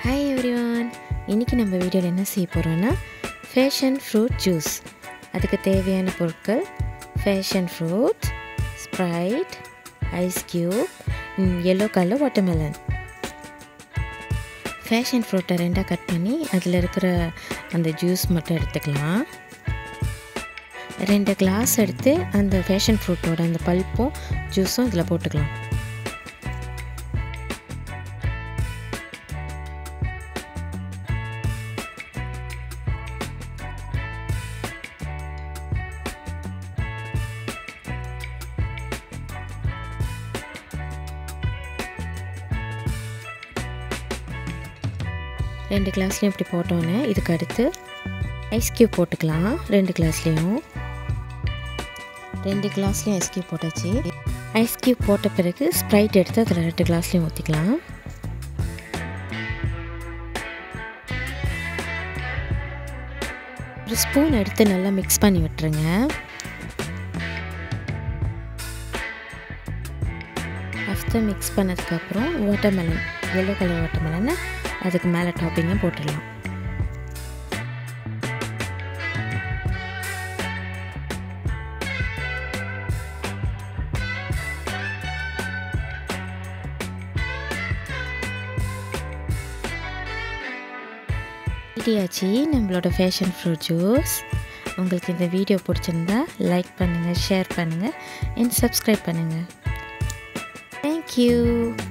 hi everyone இன்றைக்கி நம்ம வீடியோவில் என்ன செய்ய போகிறோன்னா ஃபேஷன் ஃப்ரூட் ஜூஸ் அதுக்கு தேவையான பொருட்கள் passion fruit Sprite ice cube yellow colour watermelon passion ஃப்ரூட்டை ரெண்டாக கட் பண்ணி அதில் இருக்கிற அந்த ஜூஸ் மட்டும் எடுத்துக்கலாம் ரெண்டு கிளாஸ் எடுத்து அந்த ஃபேஷன் ஃப்ரூட்டோட அந்த பல்ப்பும் ஜூஸும் இதில் போட்டுக்கலாம் ரெண்டு கிளாஸ்லேயும் இப்படி போட்டோன்னே இதுக்கு அடுத்து ஐஸ் க்யூப் போட்டுக்கலாம் ரெண்டு கிளாஸ்லேயும் ரெண்டு கிளாஸ்லேயும் ஐஸ் க்யூப் போட்டாச்சு ஐஸ் க்யூப் போட்ட பிறகு ஸ்ப்ரைட் எடுத்து அதில் ரெண்டு கிளாஸ்லேயும் ஊற்றிக்கலாம் ஒரு ஸ்பூன் எடுத்து நல்லா மிக்ஸ் பண்ணி விட்டுருங்க ஆஃப்டர் மிக்ஸ் பண்ணதுக்கப்புறம் வாட்டர்மெலன் எல்லோ கலர் வாட்டர்மெலனை அதுக்கு மேலே டாப்பிங்கும் போட்டுடலாம் ரெடியாச்சு நம்மளோட ஃபேஷன் ஃப்ரூட் ஜூஸ் உங்களுக்கு இந்த வீடியோ பிடிச்சிருந்தா லைக் பண்ணுங்கள் ஷேர் பண்ணுங்கள் அண்ட் சப்ஸ்கிரைப் பண்ணுங்கள் தேங்க்யூ